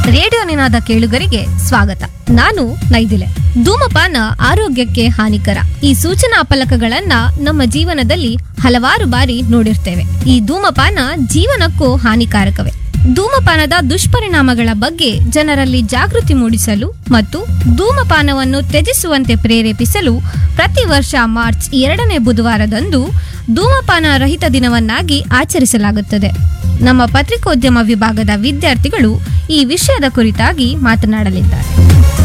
radio ನಿನಾದ ಕೇಳುಗರಿಗೆ ಸ್ವಾಗತ ನಾನು ನೈದಿಲೆ ಧೂಮಪಾನ ಆರೋಗ್ಯಕ್ಕೆ ಹಾನಿಕರ ಈ ಸೂಚನಾ ಫಲಕಗಳನ್ನ ನಮ್ಮ ಜೀವನದಲ್ಲಿ ಹಲವಾರು ಬಾರಿ ನೋಡಿರ್ತೇವೆ ಈ ಧೂಮಪಾನ ಜೀವನಕ್ಕೂ ಹಾನಿಕಾರಕವೇ ಧೂಮಪಾನದ ದುಷ್ಪರಿಣಾಮಗಳ ಬಗ್ಗೆ ಜನರಲ್ಲಿ ಜಾಗೃತಿ ಮೂಡಿಸಲು ಮತ್ತು ಧೂಮಪಾನವನ್ನು ತ್ಯಜಿಸುವಂತೆ ಪ್ರೇರೇಪಿಸಲು ಪ್ರತಿ ವರ್ಷ ಮಾರ್ಚ್ ಎರಡನೇ ಬುಧವಾರದಂದು ಧೂಮಪಾನ ರಹಿತ ದಿನವನ್ನಾಗಿ ಆಚರಿಸಲಾಗುತ್ತದೆ ನಮ್ಮ ಪತ್ರಿಕೋದ್ಯಮ ವಿಭಾಗದ ವಿದ್ಯಾರ್ಥಿಗಳು ಈ ವಿಷಯದ ಕುರಿತಾಗಿ ಮಾತನಾಡಲಿದ್ದಾರೆ